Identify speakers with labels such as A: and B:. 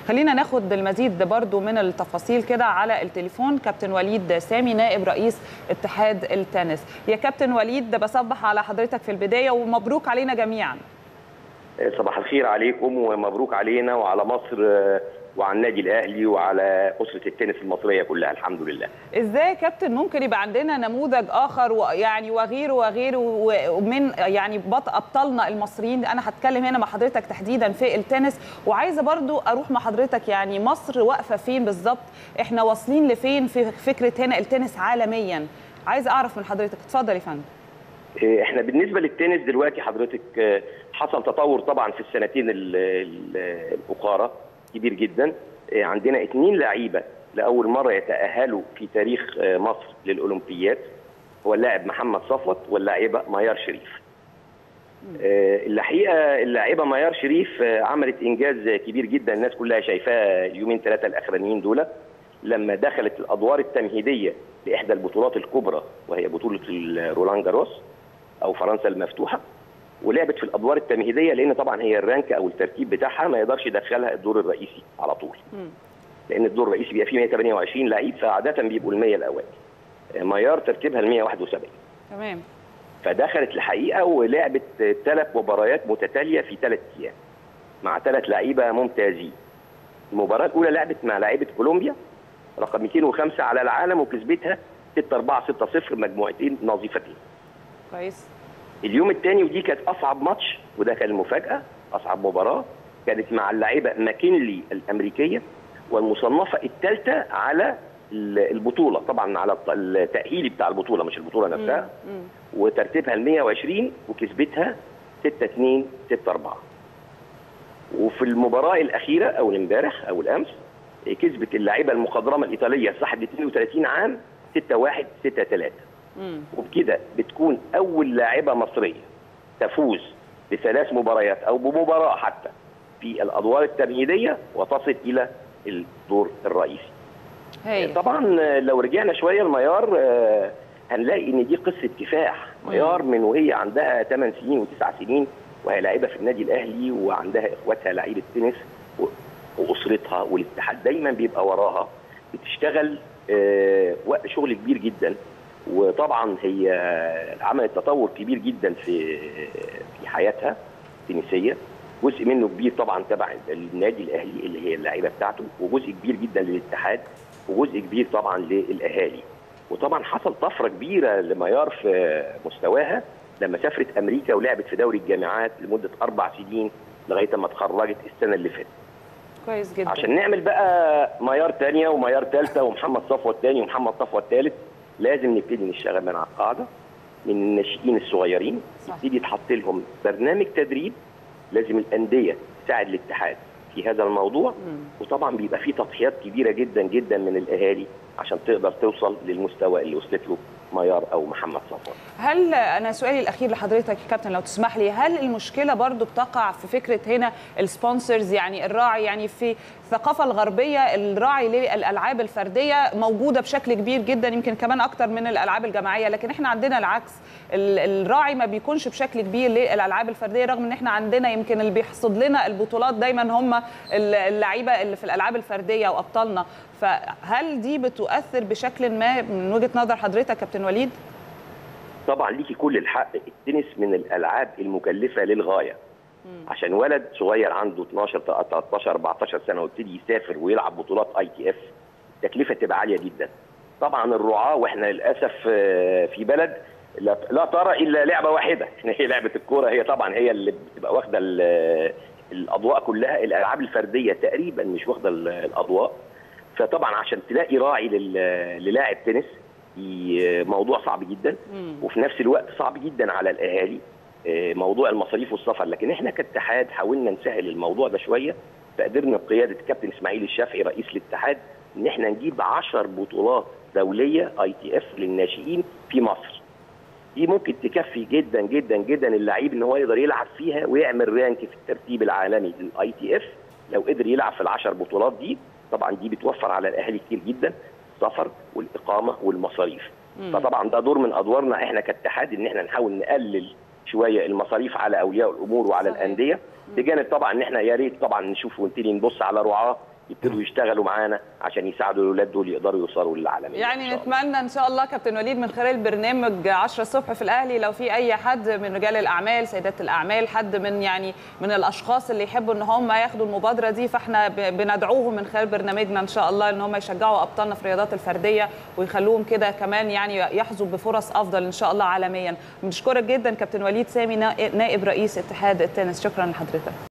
A: خلينا ناخد المزيد برضو من التفاصيل كده على التليفون كابتن وليد سامي نائب رئيس اتحاد التنس يا كابتن وليد بصبح على حضرتك في البدايه ومبروك علينا جميعا
B: صباح الخير عليكم ومبروك علينا وعلى مصر وعلى النادي الاهلي وعلى اسره التنس المصريه كلها الحمد لله.
A: ازاي يا كابتن ممكن يبقى عندنا نموذج اخر ويعني وغيره وغيره ومن يعني بط ابطالنا المصريين انا هتكلم هنا مع حضرتك تحديدا في التنس وعايزه برضو اروح مع حضرتك يعني مصر واقفه فين بالظبط؟ احنا واصلين لفين في فكره هنا التنس عالميا؟ عايزه اعرف من حضرتك اتفضل يا فندم.
B: احنا بالنسبه للتنس دلوقتي حضرتك حصل تطور طبعا في السنتين الاخرى كبير جدا عندنا اثنين لعيبه لاول مره يتاهلوا في تاريخ مصر للاولمبياد هو اللاعب محمد صفوت واللاعبه ميار شريف الحقيقه اللاعبه ميار شريف عملت انجاز كبير جدا الناس كلها شايفاه اليومين ثلاثه الاخرانيين دول لما دخلت الادوار التمهيديه لاحدى البطولات الكبرى وهي بطوله رولان جاروس او فرنسا المفتوحه ولعبت في الادوار التمهيديه لان طبعا هي الرانك او الترتيب بتاعها ما يقدرش يدخلها الدور الرئيسي على طول. م. لان الدور الرئيسي بيبقى فيه 128 لعيب فعاده بيبقوا ال 100 الاوائل. ميار ترتيبها ال 171.
A: تمام.
B: فدخلت الحقيقه ولعبت ثلاث مباريات متتاليه في ثلاث ايام مع ثلاث لعيبه ممتازين. المباراه الاولى لعبت مع لعيبه كولومبيا رقم 205 على العالم وكسبتها 6 4 6 0 مجموعتين نظيفتين.
A: كويس.
B: اليوم الثاني ودي كانت اصعب ماتش وده كان المفاجاه اصعب مباراه كانت مع اللاعبه ماكينلي الامريكيه والمصنفه الثالثه على البطوله طبعا على التاهيلي بتاع البطوله مش البطوله نفسها وترتيبها ال 120 وكسبتها 6 2 6 4 وفي المباراه الاخيره او امبارح او الامس كسبت اللاعبه المخضرمه الايطاليه صاحب 32 عام 6 1 6 3 وبكده بتكون اول لاعبه مصريه تفوز بثلاث مباريات او بمباراه حتى في الادوار التمهيديه وتصل الى الدور الرئيسي.
A: هي.
B: طبعا لو رجعنا شويه الميار هنلاقي ان دي قصه كفاح، ميار من وهي عندها 8 سنين و9 سنين وهي لاعبه في النادي الاهلي وعندها اخواتها لعيبه تنس واسرتها والاتحاد دايما بيبقى وراها بتشتغل وقت شغل كبير جدا وطبعا هي عملت تطور كبير جدا في في حياتها التنسيه جزء منه كبير طبعا تبع النادي الاهلي اللي هي اللاعيبه بتاعته وجزء كبير جدا للاتحاد وجزء كبير طبعا للاهالي وطبعا حصل طفره كبيره لميار في مستواها لما سافرت امريكا ولعبت في دوري الجامعات لمده اربع سنين لغايه ما اتخرجت السنه اللي فاتت
A: كويس جدا
B: عشان نعمل بقى ميار ثانيه وميار ثالثه ومحمد صفوت ثاني ومحمد صفوت ثالث لازم نبتدي نشتغل من على القاعده من الناشئين الصغيرين يبتدي يتحط لهم برنامج تدريب لازم الانديه تساعد الاتحاد في هذا الموضوع مم. وطبعا بيبقى فيه تضحيات كبيره جدا جدا من الاهالي عشان تقدر توصل للمستوى اللي وصلت له ميار او محمد صفوان
A: هل انا سؤالي الاخير لحضرتك يا كابتن لو تسمح لي هل المشكله برضو بتقع في فكره هنا السبونسرز يعني الراعي يعني في الثقافه الغربيه الراعي للالعاب الفرديه موجوده بشكل كبير جدا يمكن كمان اكتر من الالعاب الجماعيه لكن احنا عندنا العكس الراعي ما بيكونش بشكل كبير للالعاب الفرديه رغم ان احنا عندنا يمكن اللي بيحصد لنا البطولات دايما هم اللعيبه اللي في الالعاب الفرديه وابطالنا فهل دي بتؤثر بشكل ما من وجهه نظر حضرتك كابتن وليد؟
B: طبعا ليكي كل الحق التنس من الالعاب المكلفه للغايه مم. عشان ولد صغير عنده 12 13 14 سنه ويبتدي يسافر ويلعب بطولات اي تي اف التكلفه تبقى عاليه جدا طبعا الرعاه واحنا للاسف في بلد لا ترى الا لعبه واحده هي لعبه الكوره هي طبعا هي اللي بتبقى واخده الاضواء كلها الالعاب الفرديه تقريبا مش واخده الاضواء فطبعا عشان تلاقي راعي للاعب تنس موضوع صعب جدا وفي نفس الوقت صعب جدا على الاهالي موضوع المصاريف والسفر لكن احنا كاتحاد حاولنا نسهل الموضوع ده شويه فقدرنا بقياده الكابتن اسماعيل الشافعي رئيس الاتحاد ان احنا نجيب 10 بطولات دوليه اي تي اف للناشئين في مصر دي ممكن تكفي جدا جدا جدا اللعيب ان هو يقدر يلعب فيها ويعمل رانك في الترتيب العالمي للاي تي اف لو قدر يلعب في العشر بطولات دي طبعا دي بتوفر على الاهالي كتير جدا السفر والاقامه والمصاريف مم. فطبعا ده دور من ادوارنا احنا كاتحاد ان احنا نحاول نقلل شويه المصاريف على اولياء الامور وعلى صحيح. الانديه بجانب طبعا ان احنا يا ريت طبعا نشوف ونبتدي نبص على رعاه يبتدوا يشتغلوا معانا عشان يساعدوا الاولاد دول يقدروا يوصلوا للعالميه
A: يعني
B: إن شاء الله.
A: نتمنى ان شاء الله كابتن وليد من خلال برنامج 10 الصبح في الاهلي لو في اي حد من رجال الاعمال سيدات الاعمال حد من يعني من الاشخاص اللي يحبوا ان هم ياخدوا المبادره دي فاحنا ب- بندعوهم من خلال برنامجنا ان شاء الله ان هم يشجعوا ابطالنا في الرياضات الفرديه ويخلوهم كده كمان يعني يحظوا بفرص افضل ان شاء الله عالميا بنشكرك جدا كابتن وليد سامي نائب رئيس اتحاد التنس شكرا لحضرتك